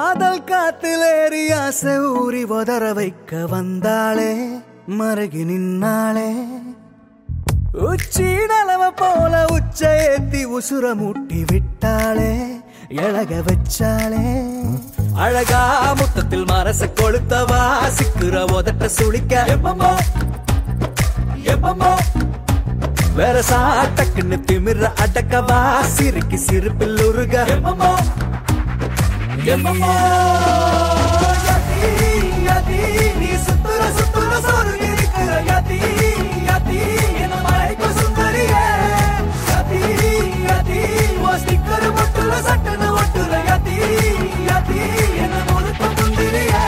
காதல் காத்திலேறி ஆசை ஊறி உதற வைக்க வந்தாளே மருகி நின்னாளே உச்சி நலவ போல உச்ச ஏத்தி உசுர மூட்டி விட்டாளே எழக வச்சாளே அழகா முத்தத்தில் மரச கொளுத்தவா சிக்குற உதட்ட சுளிக்க எப்பமோ எப்பமோ வேற சாட்டக்குன்னு திமிர அடக்கவா சிரிக்கு சிரிப்பில் உருக எப்பமோ எப்பமோ யதி, யதி, நீ சுத்துற சுத்துற சொருகி இருக்கிற யதி, யதி, என்ன மலைக்கு சுந்தரியே. யதி, யதி, உன் sticker ஒட்டுற சட்டுன்னு ஒட்டுற யதி, யதி, என்ன முழுக்க முந்திரியே.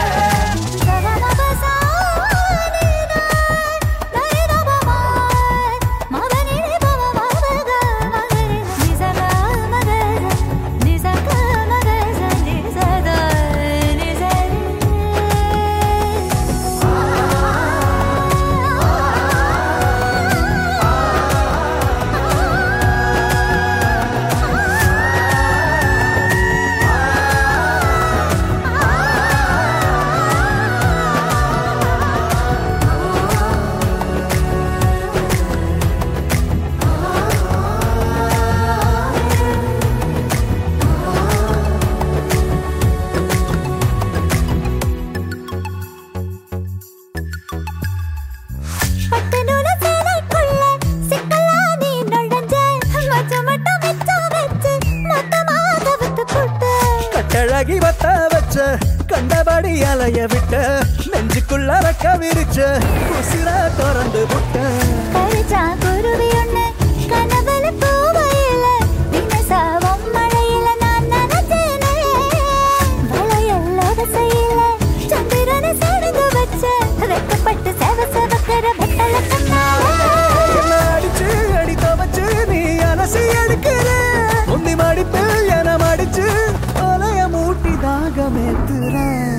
கட்டழகி வத்த வச்ச கண்டபடி அலைய விட்ட நெஞ்சுக்குள்ள ரக்க விரிச்ச உசிர திறந்து விட்ட குருவி ஒண்ணு கனவுல பூவையில தினசாவும் மழையில நான் நனைஞ்சேனே வளையல்லோட செய்யல சந்திரனை சடங்கு வச்ச வெக்கப்பட்டு செவ செவக்கிற வெத்தல கண்ணால என்ன அடிச்சு அடி துவச்சு நீ அலசி எடுக்கிற முந்தி மடிப்பில் என மடிச்சு அலைய மூட்டி தாகமேத்துற